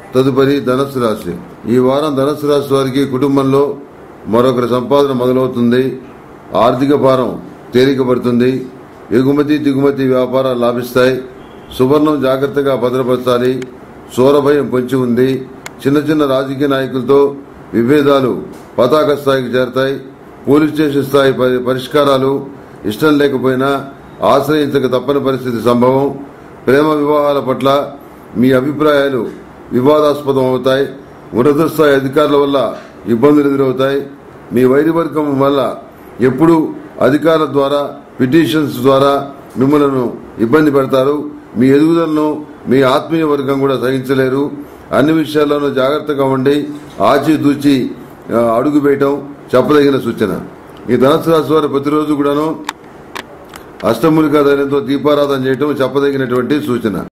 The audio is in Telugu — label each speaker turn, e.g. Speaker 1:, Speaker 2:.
Speaker 1: తదుపరి ధనస్సు రాశి ఈ వారం ధనస్సు రాశి వారికి కుటుంబంలో మరొకరి సంపాదన మొదలవుతుంది ఆర్థిక భారం తేలికపడుతుంది ఎగుమతి దిగుమతి వ్యాపారాలు లాభిస్తాయి సువర్ణం జాగ్రత్తగా భద్రపరచాలి సూరభయం పొంచి ఉంది చిన్న చిన్న రాజకీయ నాయకులతో విభేదాలు పతాక స్థాయికి చేరతాయి పోలీస్ స్టేషన్ స్థాయి పరి- పరిష్కారాలు ఇష్టం లేకపోయినా ఆశ్రయించక తప్పని పరిస్థితి సంభవం ప్రేమ వివాహాల పట్ల మీ అభిప్రాయాలు వివాదాస్పదం అవుతాయి ఉన్నత స్థాయి అధికారుల వల్ల ఇబ్బందులు ఎదురవుతాయి మీ వైరివర్గం వల్ల ఎప్పుడు అధికారుల ద్వారా పిటిషన్స్ ద్వారా మిమ్మల్ని ఇబ్బంది పెడతారు మీ ఎదుగుదలను మీ ఆత్మీయ వర్గం కూడా సహించలేరు అన్ని విషయాల్లోనూ జాగ్రత్తగా ఉండి ఆచితూచి ఆ, అడుగు వేయటం చెప్పదగిన సూచన ఈ ధనస్సు రాశి వారు ప్రతిరోజు కూడాను అష్టములికా ధైర్యంతో దీపారాధన చేయటం చెప్పదగినటువంటి సూచన